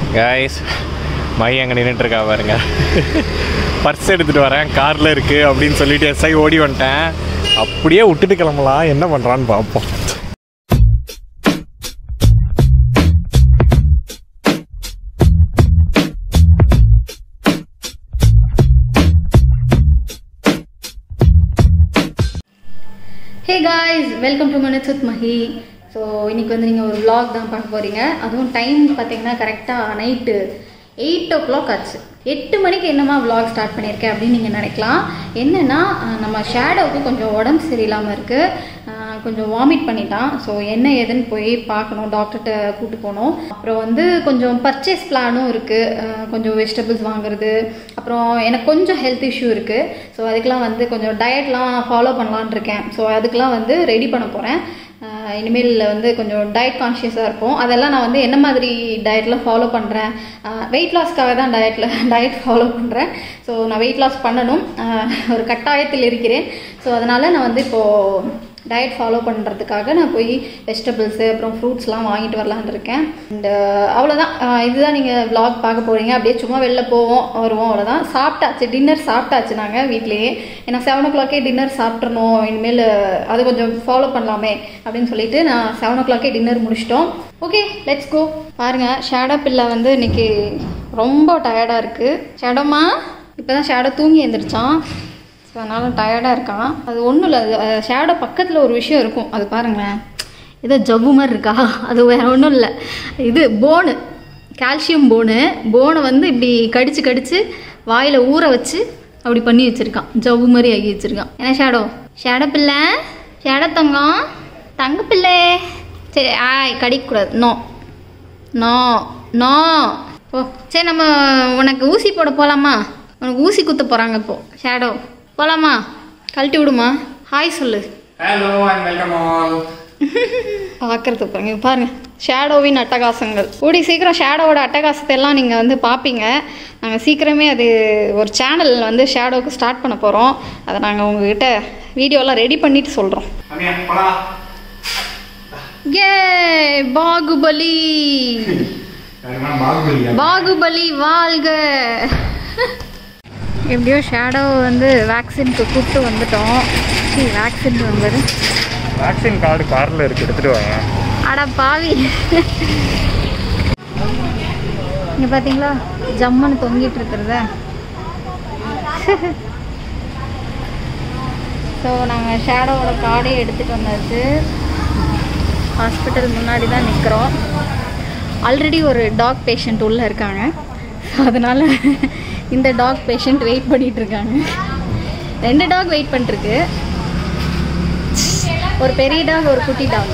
Guys my அங்கே நின்றுட்டுருக்கா பாருங்க purse எடுத்துகிட்டு வரேன் காரில் இருக்குது அப்படின்னு சொல்லிட்டு எஸ்ஐ ஓடி வந்துட்டேன் அப்படியே விட்டுட்டு கிளம்பலாம் என்ன பண்ணுறான்னு பார்ப்போம் hey guys welcome to minutes with Mahi so இன்னைக்கு வந்து நீங்கள் ஒரு vlog தான் பார்க்க போகிறீங்க அதுவும் டைம் பார்த்தீங்கன்னா கரெக்டாக நைட்டு எயிட் ஓ கிளாக் ஆச்சு எட்டு மணிக்கு என்னமா vlog ஸ்டார்ட் பண்ணியிருக்கேன் அப்படின்னு நீங்கள் நினைக்கலாம் என்னென்னா அஹ், நம்ம ஷேடோவுக்கு கொஞ்சம் உடம்பு சரியில்லாமல் இருக்குது கொஞ்சம் வாமிட் பண்ணிட்டான் ஸோ என்ன ஏதுன்னு போய் பார்க்கணும் டாக்டர்கிட்ட கூட்டு போகணும் அப்புறம் வந்து கொஞ்சம் பர்ச்சேஸ் பிளானும் இருக்குது கொஞ்சம் வெஜிடபிள்ஸ் வாங்குறது அப்புறம் எனக்கு கொஞ்சம் ஹெல்த் இஷ்யூ இருக்குது ஸோ அதுக்கெலாம் வந்து கொஞ்சம் டயட்லாம் ஃபாலோ பண்ணலான்னு இருக்கேன் ஸோ அதுக்கெலாம் வந்து ரெடி பண்ண போகிறேன் இனிமேல் வந்து கொஞ்சம் டயட் கான்ஷியஸாக இருப்போம் அதெல்லாம் நான் வந்து என்ன மாதிரி டயட்லாம் ஃபாலோ பண்ணுறேன் வெயிட் லாஸ்க்காக தான் டயட்டில் டயட் ஃபாலோ பண்ணுறேன் ஸோ நான் வெயிட் லாஸ் பண்ணணும் அஹ், ஒரு கட்டாயத்தில் இருக்கிறேன் ஸோ அதனால் நான் வந்து இப்போது டயட் ஃபாலோ பண்ணுறதுக்காக நான் போய் வெஜிடபிள்ஸு அப்புறம் ஃப்ரூட்ஸ்லாம் வாங்கிட்டு வரலான்னு இருக்கேன் அண்டு அவ்வளோதான் அஹ் இதுதான் நீங்கள் vlog பார்க்க போகிறீங்க அப்படியே சும்மா வெளில போவோம் வருவோம் அவ்வளோதான் சாப்பிட்டாச்சு டின்னர் சாப்பிட்டாச்சு நாங்கள் வீட்லேயே ஏன்னா செவன் ஓ கிளாக்கே டின்னர் சாப்பிட்றணும் இனிமேல் அது கொஞ்சம் ஃபாலோ பண்ணலாமே அப்படின்னு சொல்லிட்டு நான் செவன் ஓ கிளாக்கே டின்னர் முடிச்சிட்டோம் ஓகே லெட்ஸ் கோ பாருங்கள் ஷேடோ பிள்ளை வந்து இன்னைக்கு ரொம்ப டயர்டாக இருக்குது ஷேடோமா இப்போ தான் ஷேடோ தூங்கி எழுந்திரிச்சான் ஸோ அதனால் டயர்டாக இருக்கான் அது ஒன்றும் இல்லை ஷேடோ பக்கத்தில் ஒரு விஷயம் இருக்கும் அது பாருங்களேன் ஏதோ ஜவ்வு மாதிரி இருக்கா அது வேற ஒன்றும் இல்லை இது போனு கால்சியம் போனு போனை வந்து இப்படி கடிச்சு கடிச்சு வாயில் ஊற வச்சு அப்படி பண்ணி வச்சுருக்கான் ஜவ்வு மாதிரி ஆகி வச்சுருக்கான் ஏன்னா ஷேடோ ஷேடோ பிள்ளை ஷேடோ தங்கம் தங்க பிள்ளை சரி ஆய் கடிக்கக்கூடாது நோ நோ நோ ஓ சரி நம்ம உனக்கு ஊசி போட போகலாமா உனக்கு ஊசி குத்த போகிறாங்க இப்போ ஷேடோ போகலாமா கழட்டி விடுமா ஹாய் சொல்லு ஹலோ அண்ட் வெல்கம் ஆல் பார்க்கறது பாருங்க இங்க பாருங்க ஷேடோவின் அட்டகாசங்கள் கூடி சீக்கிரம் ஷேடோவோட அட்டகாசத்தை எல்லாம் நீங்கள் வந்து பார்ப்பீங்க நாங்கள் சீக்கிரமே அது ஒரு சேனல் வந்து ஷேடோவுக்கு ஸ்டார்ட் பண்ண போகிறோம் அதை நாங்கள் உங்ககிட்ட வீடியோலாம் ரெடி பண்ணிட்டு சொல்கிறோம் அம்மியா போடா ஏ பாகுபலி பாகுபலியா பாகுபலி வாழ்க எப்படியோ ஷேடோ வந்து வேக்சினுக்கு கூப்பிட்டு வந்துட்டோம் சரி வேக்சின் வந்தது வேக்சின் கார்டு காரில் இருக்கு எடுத்துகிட்டு வாங்க அட பாவி இங்கே பார்த்தீங்களா ஜம்முன்னு தொங்கிட்டு இருக்கிறத ஸோ நாங்கள் ஷேடோவோட கார்டே எடுத்துகிட்டு வந்தாச்சு ஹாஸ்பிட்டல் முன்னாடி தான் நிற்கிறோம் ஆல்ரெடி ஒரு டாக் பேஷண்ட் உள்ளே இருக்காங்க ஸோ அதனால் இந்த டாக் பேஷண்ட் வெயிட் பண்ணிட்டு இருக்காங்க ரெண்டு டாக் வெயிட் பண்ணிட்டுருக்கு ஒரு பெரிய டாக் ஒரு குட்டி டாக்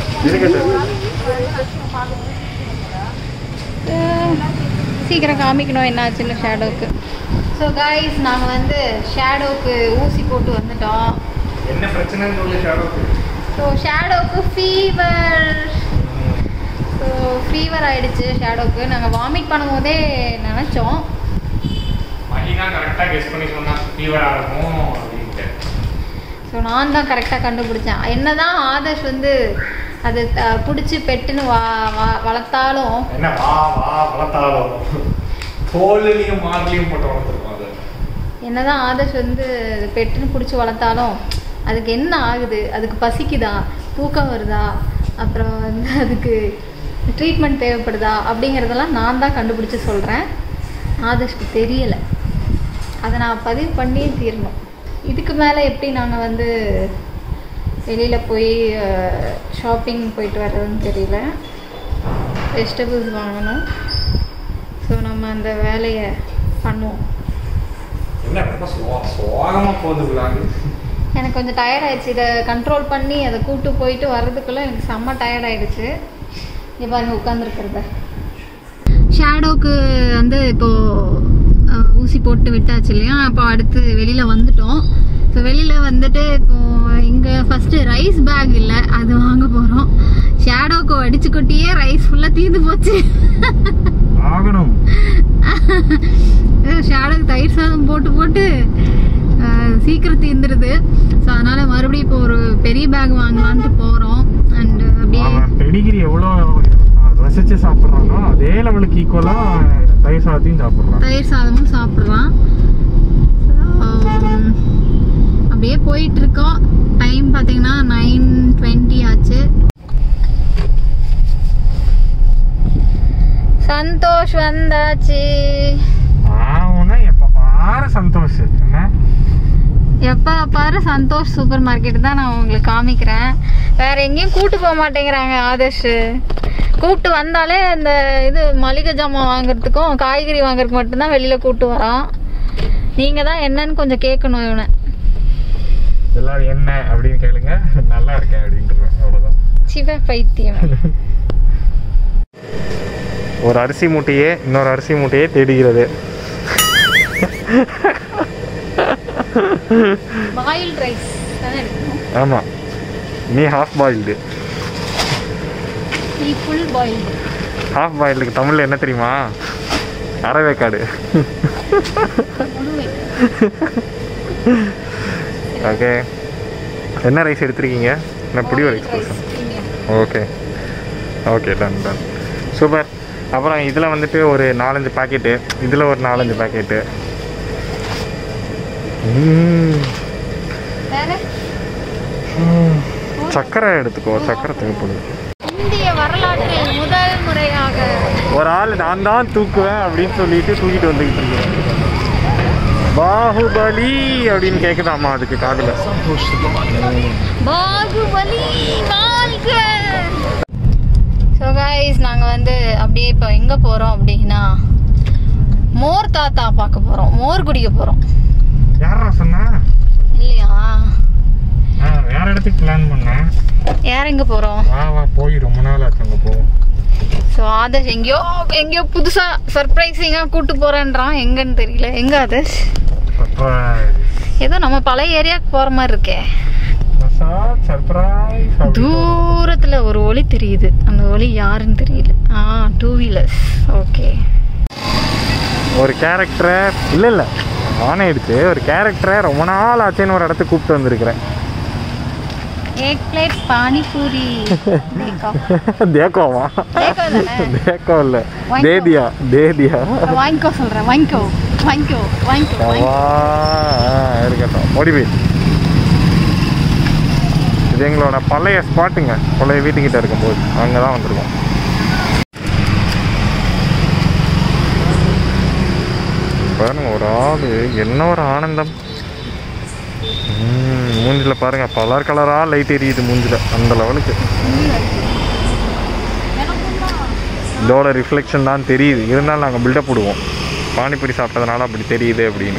அஹ் சீக்கிரம் காமிக்கணும் என்ன ஆச்சுன்னு ஷேடோவுக்கு ஸோ காய்ஸ் நாங்கள் வந்து ஷேடோவுக்கு ஊசி போட்டு வந்துட்டோம் என்ன பிரச்சனைன்னு சொல்லி ஷாடோக்கு ஸோ ஷேடோவுக்கு ஃபீவர் ஸோ ஃபீவர் ஆயிடுச்சு ஷேடோவுக்கு நாங்கள் வாமிட் பண்ணும்போதே நினச்சோம் மகினா கரெக்டாக கெஸ் பண்ணி சொன்னா ஃபீவராக இருக்கும் அப்படின்ட்டு ஸோ நான் தான் கரெக்டாக கண்டுபிடிச்சேன் என்னதான் ஆதர்ஷ் வந்து அது பிடிச்சி பெட்டுன்னு வா வா- வளர்த்தாலும் என்ன வா வா வளர்த்தாலும் தோல்லையும் மார்லையும் போட்டு வளர்த்துருக்கோம் அது என்னதான் ஆதர்ஷ் வந்து பெட்டுன்னு பிடிச்சி வளர்த்தாலும் அதுக்கு என்ன ஆகுது அதுக்கு பசிக்குதா தூக்கம் வருதா அப்புறம் வந்து அதுக்கு ட்ரீட்மெண்ட் தேவைப்படுதா அப்படிங்கிறதெல்லாம் நான் தான் கண்டுபிடிச்சி சொல்கிறேன் ஆதர்ஷ்க்கு தெரியலை அதை நான் பதிவு பண்ணியே தீரணும் இதுக்கு மேலே எப்படி நாங்கள் வந்து வெளியில் போய் ஷாப்பிங் போயிட்டு வர்றதுன்னு தெரியல வெஜிடபிள்ஸ் வாங்கணும் ஸோ நம்ம அந்த வேலையை பண்ணுவோம் என்ன ரொம்ப சுவா சுவாகமாக போகுது விழாங்க எனக்கு கொஞ்சம் டயர்ட் ஆயிடுச்சு இதை கண்ட்ரோல் பண்ணி அதை கூட்டு போயிட்டு வர்றதுக்குள்ளே எனக்கு செம்ம டயர்ட் ஆயிடுச்சு இங்கே பாருங்க உட்காந்துருக்கிறத ஷேடோவுக்கு வந்து இப்போ அஹ், ஊசி போட்டு விட்டாச்சு இல்லையா அப்போ அடுத்து வெளியில் வந்துட்டோம் ஸோ வெளியில் வந்துட்டு இப்போ இங்கே ஃபஸ்ட்டு ரைஸ் பேக் இல்லை அது வாங்க போகிறோம் ஷேடோவுக்கு அடிச்சு கொட்டியே ரைஸ் ஃபுல்லாக தீர்ந்து போச்சு ஆகணும் ஷேடோக்கு தயிர் சாதம் போட்டு போட்டு அஹ், சீக்கிரம் தீர்ந்துருது ஸோ அதனால் மறுபடியும் இப்போ ஒரு பெரிய பேக் வாங்கலான்ட்டு போகிறோம் அண்ட் அப்படியே பெடிகிரி எவ்வளோ அதோட ரசிச்சு சாப்பிட்றானோ அதே லெவலுக்கு ஈக்குவலாக தயிர் சாதத்தையும் சாப்பிட்றான் தயிர் சாதமும் சாப்பிட்றான் அப்படியே போயிட்டு இருக்கோம் டைம் பார்த்தீங்கன்னா நைன் டுவெண்ட்டி ஆச்சு சந்தோஷ் வந்தாச்சு ஆவுனா எப்போ பாரு சந்தோஷ் என்ன எப்போ பாரு சந்தோஷ் சூப்பர் மார்க்கெட் தான் நான் உங்களுக்கு காமிக்கிறேன் வேற எங்கேயும் கூட்டு போக மாட்டேங்கிறாங்க ஆதர்ஷ் கூப்பிட்டு வந்தாலே இந்த இது மளிகை ஜாமான் வாங்குறதுக்கும் காய்கறி வாங்குறதுக்கு மட்டும்தான் வெளியில கூப்பிட்டு வரான் நீங்க தான் என்னன்னு கொஞ்சம் கேட்கணும் இவனை எல்லாரும் என்ன அப்படின்னு கேளுங்க நல்லா இருக்கேன் அப்படின்ட்டு அவ்வளோதான் சிவ பைத்தியம் ஒரு அரிசி மூட்டையே இன்னொரு அரிசி மூட்டையே தேடுகிறது பாயில்ட் ரைஸ் தானே எடுக்கணும் ஆமாம் நீ ஹாஃப் பாயில்டு நீ ஃபுல் பாயில்டு ஹாஃப் பாயில்டுக்கு தமிழில் என்ன தெரியுமா அரைவேக்காடு முழுமை ஓகே என்ன ரைஸ் எடுத்திருக்கீங்க என்ன புடி ஒரு expression okay okay done done super அப்புறம் இதில் வந்துட்டு ஒரு நாலஞ்சு பாக்கெட்டு இதில் ஒரு நாலஞ்சு பாக்கெட்டு வேற சக்கரை எடுத்துக்கோ சக்கரை தேவைப்படுது இந்திய வரலாற்றில் முதல் முறையாக ஒரு ஆள் நான் தான் தூக்குவேன் அப்படின்னு சொல்லிட்டு தூக்கிட்டு வந்துக்கிட்டு இருக்கேன் பாகுபலி அப்படின்னு கேட்குதாம்மா அதுக்கு காதில் பாகுபலி வாழ்க ஸோ கைஸ் நாங்கள் வந்து அப்படியே இப்போ எங்கே போகிறோம் அப்படின்னா மோர் தாத்தா பார்க்க போகிறோம் மோர் குடிக்க போகிறோம் யாரா சொன்னா இல்லையா நான் வேற இடத்துக்கு பிளான் பண்ணேன் யார் எங்கே போகிறோம் வா வா போய் ரொம்ப நாள் ஆச்சு அங்கே போவோம் ஸோ ஆதர்ஷ் எங்கேயோ எங்கேயோ புதுசாக சர்ப்ரைசிங்காக கூட்டு போகிறேன்றான் எங்கன்னு தெரியல எங்கே ஆதர்ஷ் சர்ப்ரைஸ் ஏதோ நம்ம பழைய ஏரியாவுக்கு போகிற மாதிரி இருக்கே சர்ப்ரைஸ் தூரத்துல ஒரு ஒளி தெரியுது அந்த ஒளி யாருன்னு தெரியல ஆ டூ வீலர்ஸ் ஓகே ஒரு கேரக்டரை இல்லை இல்லை ஆனே எடுத்து ஒரு கேரக்டரை ரொம்ப நாள் ஆச்சுன்னு ஒரு இடத்துக்கு கூப்பிட்டு வந்திருக்கிறேன் एक प्लेट पानी पूरी देखो தேக்கோவா देखो தானே தேக்கோ இல்லை வாங்கிக்கோ. தேதியா தேதியா வாங்கிக்கோ சொல்றேன் வாங்கிக்கோ வாங்கிக்கோ வாங்கிக்கோ வாங்கிக்கோ. அவா இருக்கட்டும் ஓடி போய் இது எங்களோட பழைய ஸ்பாட்டுங்க பழைய வீட்டுக்கிட்ட இருக்கும்போது அங்கே தான் வந்திருக்கோம் பாருங்க ஒரு ஆள் என்ன ஒரு ஆனந்தம் ம், மூஞ்சில பாருங்க கலர் கலரா லைட் எரியுது மூஞ்சில அந்த லெவலுக்கு இதோட ரிஃப்ளெக்ஷன் தான் தெரியுது இருந்தாலும் நாங்கள் பில்டப் விடுவோம் பானிபூரி சாப்பிட்டதுனால அப்படி தெரியுது அப்படின்னு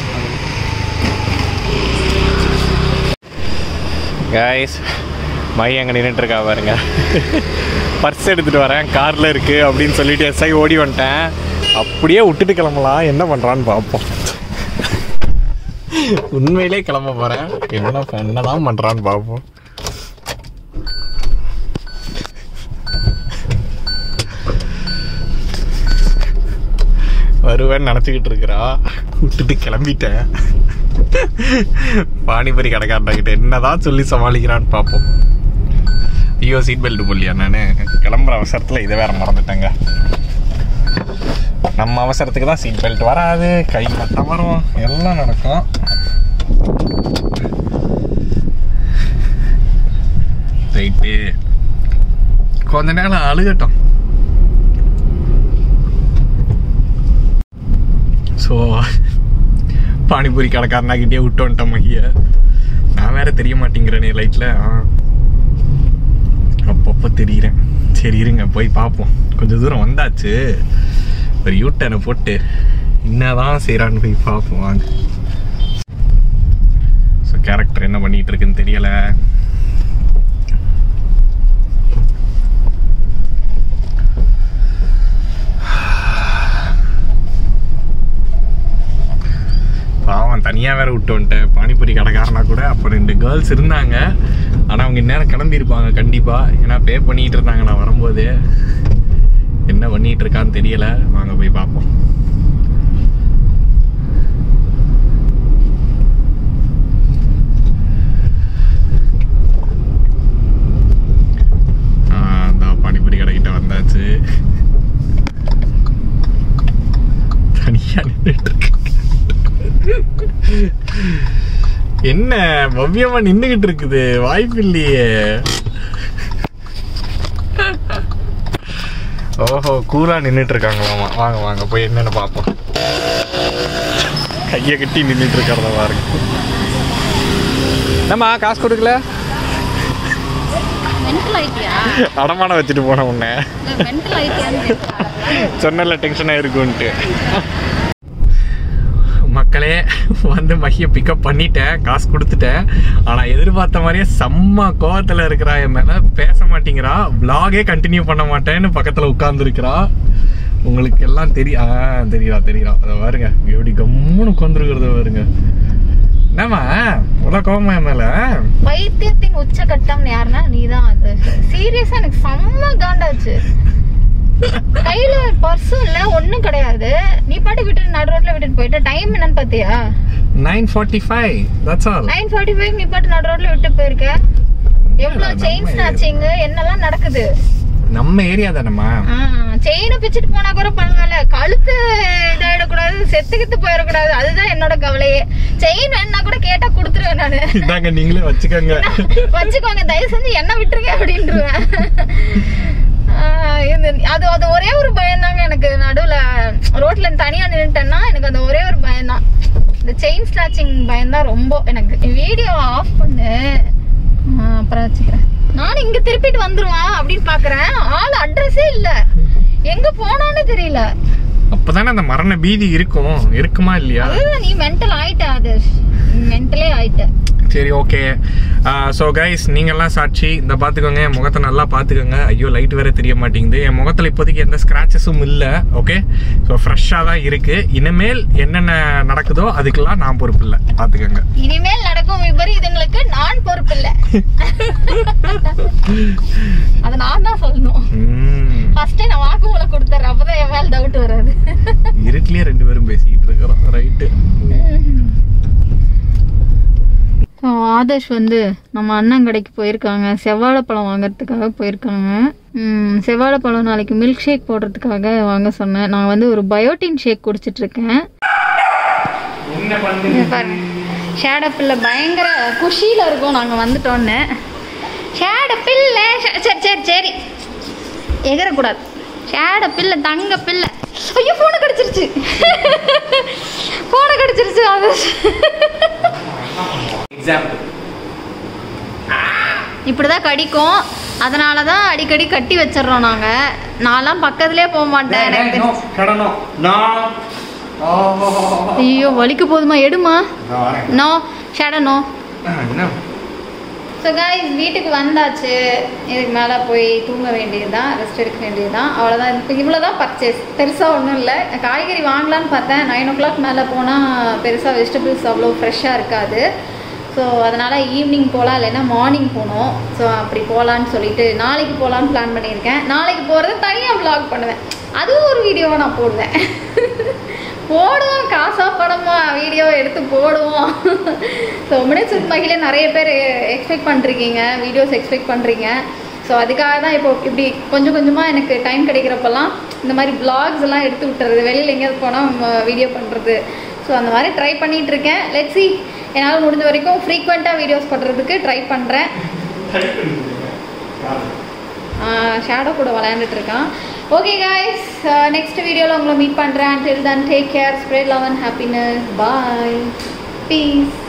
கைஸ் மை அங்கே நின்றுட்டுருக்கா பாருங்க பர்ஸ் எடுத்துகிட்டு வரேன் காரில் இருக்குது அப்படின்னு சொல்லிட்டு எஸ்ஐ ஓடி வந்துட்டேன் அப்படியே விட்டுட்டு கிளம்பலாம் என்ன பண்ணுறான்னு பார்ப்போம் உண்மையிலே கிளம்ப போகிறேன் என்ன என்ன தான் பண்ணுறான்னு பார்ப்போம் வருவேன்னு நினச்சிக்கிட்டு இருக்கிறா விட்டுட்டு கிளம்பிட்டேன் பானிபூரி கடைக்காரன்கிட்ட என்னதான் சொல்லி சமாளிக்கிறான்னு பார்ப்போம் ஐயோ சீட் பெல்ட் போடலையா நான் கிளம்புற அவசரத்தில் இதை வேற மறந்துட்டேங்க நம்ம அவசரத்துக்கு தான் சீட் பெல்ட் வராது கை மட்டம் வரும் எல்லாம் நடக்கும் ரைட்டு கொஞ்ச நேரம் அழுகட்டும் ஸோ பானிபூரி கடைக்காரனாக்கிட்டே விட்டு வந்துட்டேன் மகிய நான் வேற தெரிய மாட்டேங்கிறேனே லைட்டில் அப்பப்போ தெரியுறேன் சரி இருங்க போய் பார்ப்போம் கொஞ்சம் தூரம் வந்தாச்சு ஒரு யூட்டனை போட்டு என்னதான் செய்கிறான்னு போய் பார்ப்போம் வாங்க ஸோ கேரக்டர் என்ன பண்ணிட்டு இருக்குன்னு தெரியல பாவம் தனியாக வேற விட்டு வந்துட்டேன் பானிபூரி கடைக்காரனா கூட அப்போ ரெண்டு கேர்ள்ஸ் இருந்தாங்க ஆனால் அவங்க இந்நேரம் கிளம்பியிருப்பாங்க கண்டிப்பாக ஏன்னா பே பண்ணிட்டு இருந்தாங்க நான் வரும்போது என்ன பண்ணிட்டு இருக்கான்னு தெரியல வாங்க போய் பார்ப்போம் ஆ, இந்த பானிபூரி கடைக்கிட்ட வந்தாச்சு தனியா நின்றுட்டு இருக்கு என்ன பவ்யமா நின்னுகிட்டு இருக்குது வாய்ப்பு இல்லையே ஓஹோ கூலா நின்னுட்டு இருக்காங்களாமா வாங்க வாங்க போய் என்னன்னு பார்ப்போம் கையை கட்டி நின்றுட்டு இருக்கிறத பாருங்க என்னம்மா காசு கொடுக்கல மென்டல் ஆயிட்டியா அடமானம் வச்சுட்டு போன உன்னை மென்டல் ஆயிட்டியான்னு சொன்னல டென்ஷனாக இருக்குன்ட்டு மக்களே வந்து மகியை பிக்கப் பண்ணிட்டேன் காசு கொடுத்துட்டேன் ஆனால் எதிர்பார்த்த மாதிரியே செம்ம கோவத்தில் இருக்கிறா என் மேலே பேச மாட்டேங்கிறா vlog-ஏ கண்டினியூ பண்ண மாட்டேன்னு பக்கத்தில் உட்காந்துருக்கிறா உங்களுக்கு எல்லாம் தெரியும் ஆ தெரியுறா தெரியுறா அதை பாருங்க எப்படி கம்முன்னு உட்காந்துருக்கிறத பாருங்க என்னம்மா இவ்வளோ கோவமா என் மேலே பைத்தியத்தின் உச்சகட்டம் யாருன்னா நீதான் அது சீரியஸா எனக்கு செம்ம காண்டாச்சு கையில பர்ஸும் இல்ல ஒண்ணும் கிடையாது நீ பாட்டு விட்டுட்டு நடு ரோட்ல விட்டுட்டு போயிட்ட டைம் என்னன்னு பாத்தியா nine forty five that's all nine forty five நீ பாட்டு நடு ரோட்ல விட்டு போயிருக்க எவ்வளவு செயின் ஸ்நாச்சிங் என்னெல்லாம் நடக்குது நம்ம ஏரியா தானேம்மா செயினை பிச்சுட்டு போனா கூட பரவாயில்ல கழுத்து இதாயிடக்கூடாது செத்துக்கிட்டு போயிடக்கூடாது அதுதான் என்னோட கவலையே செயின் வேணா கூட கேட்டா கொடுத்துருவேன் நானு இந்தாங்க நீங்களே வச்சுக்கோங்க வச்சுக்கோங்க தயவு செஞ்சு என்ன விட்டுருங்க அப்படின்ட்டுருவேன் ஆஹ் இந்த- அது அது ஒரே ஒரு பயம் தாங்க எனக்கு நடுவுல ரோட்ல தனியா நின்னுட்டேன்னா எனக்கு அந்த ஒரே ஒரு பயம் தான் இந்த செயின் ஸ்டாச்சிங் பயம் தான் ரொம்ப எனக்கு வீடியோ ஆஃப் பண்ணு ஆஹ் அப்புறம் வச்சுக்கிறேன் நானும் இங்க திருப்பிட்டு வந்துருவான் அப்படின்னு பாக்குறேன் ஆள் அட்ரஸே இல்ல எங்க போனான்னு தெரியல அப்பதானே அந்த மரண பீதி இருக்கும் இருக்குமா இல்லையா அதுதான் நீ மென்டல் ஆயிட்ட ஆதர்ஷ் மென்டலே ஆயிட்ட சரி ஓகே ஸோ கைஸ் நீங்கெல்லாம் சாட்சி இந்த பார்த்துக்கோங்க என் முகத்தை நல்லா பார்த்துக்கோங்க ஐயோ லைட் வேற தெரிய மாட்டேங்குது என் முகத்தில் இப்போதைக்கு எந்த ஸ்க்ராச்சஸும் இல்லை ஓகே ஸோ ஃப்ரெஷ்ஷாக தான் இருக்கு இனிமேல் என்னென்ன நடக்குதோ அதுக்கெல்லாம் நான் பொறுப்பு இல்லை பார்த்துக்கோங்க இனிமேல் நடக்கும் விபரீதங்களுக்கு நான் பொறுப்பில்ல அத நான் தான் சொல்லணும் ம், ஃபர்ஸ்டே நான் வாக்குமூலம் கொடுத்துறேன் அப்பதான் என் மேல டவுட் வராது இருட்டிலேயே ரெண்டு பேரும் பேசிக்கிட்டு இருக்கிறோம் ரைட்டு ஆதர்ஷ் வந்து நம்ம அண்ணன் கடைக்கு போயிருக்காங்க செவ்வாழைப்பழம் வாங்குறதுக்காக போயிருக்காங்க ம், செவ்வாழைப்பழம் நாளைக்கு மில்க் ஷேக் போடுறதுக்காக வாங்க சொன்னேன் நான் வந்து ஒரு பயோட்டின் ஷேக் குடிச்சிட்டு இருக்கேன் என்ன பண்ணு இங்க பாருங்க ஷேட பிள்ளை பயங்கர குஷியில் இருக்கோம் நாங்கள் வந்துட்டோன்னு ஷேட பிள்ளை ஷ- சரி சரி சரி எகரக்கூடாது ஷேட பிள்ளை தங்க பிள்ளை ஐயோ ஃபோனை கடிச்சிருச்சு ஃபோனை கடிச்சிருச்சு அது எக்ஸாம்பிள் இப்படி தான் கடிக்கும் அதனால தான் அடிக்கடி கட்டி வச்சிடுறோம் நாங்கள் நான்லாம் பக்கத்துலேயே போக மாட்டேன் எனக்கு தெரிஞ்சு. கடனும் நான் ஐயோ வலிக்க போதுமா எடுமா நான் வரேன் நோ ஷேட நோ என்ன ஸோ காய்ஸ் வீட்டுக்கு வந்தாச்சு இதுக்கு மேலே போய் தூங்க வேண்டியது தான் ரெஸ்ட் எடுக்க வேண்டியது தான் அவ்வளோதான் இப்போ இவ்வளோ தான் பர்ச்சேஸ் பெருசாக ஒன்றும் இல்லை காய்கறி வாங்கலான்னு பார்த்தேன் நைன் ஓ கிளாக் மேலே போனால் பெருசாக வெஜிடபிள்ஸ் அவ்வளோ ஃப்ரெஷ்ஷாக இருக்காது ஸோ அதனால் ஈவினிங் போகலாம் இல்லைன்னா மார்னிங் போகணும் ஸோ அப்படி போகலான்னு சொல்லிட்டு நாளைக்கு போகலான்னு பிளான் பண்ணியிருக்கேன் நாளைக்கு போகிறது தனியாக vlog பண்ணுவேன் அதுவும் ஒரு வீடியோவை நான் போடுவேன் போடுவோம் காசா படமா வீடியோ எடுத்து போடுவோம் ஸோ மினிட்ஸ் வித் மகிழ நிறைய பேர் எக்ஸ்பெக்ட் பண்ணுறீங்க வீடியோஸ் எக்ஸ்பெக்ட் பண்ணுறீங்க ஸோ அதுக்காக தான் இப்போ இப்படி கொஞ்சம் கொஞ்சமாக எனக்கு டைம் கிடைக்கிறப்பெல்லாம் இந்த மாதிரி vlogs எல்லாம் எடுத்து விட்டுறது வெளியில் எங்கேயாவது போனால் வீடியோ பண்ணுறது ஸோ அந்த மாதிரி ட்ரை பண்ணிகிட்டு இருக்கேன் லெட் சி என்னால் முடிஞ்ச வரைக்கும் ஃப்ரீக்வெண்ட்டாக வீடியோஸ் பண்ணுறதுக்கு ட்ரை பண்ணுறேன் ஷேடோ கூட விளையாண்டுட்டு இருக்கான் ஓகே காய்ஸ் நெக்ஸ்ட் வீடியோவில் உங்களை மீட் பண்ணுறேன் till then take care spread love and happiness bye piece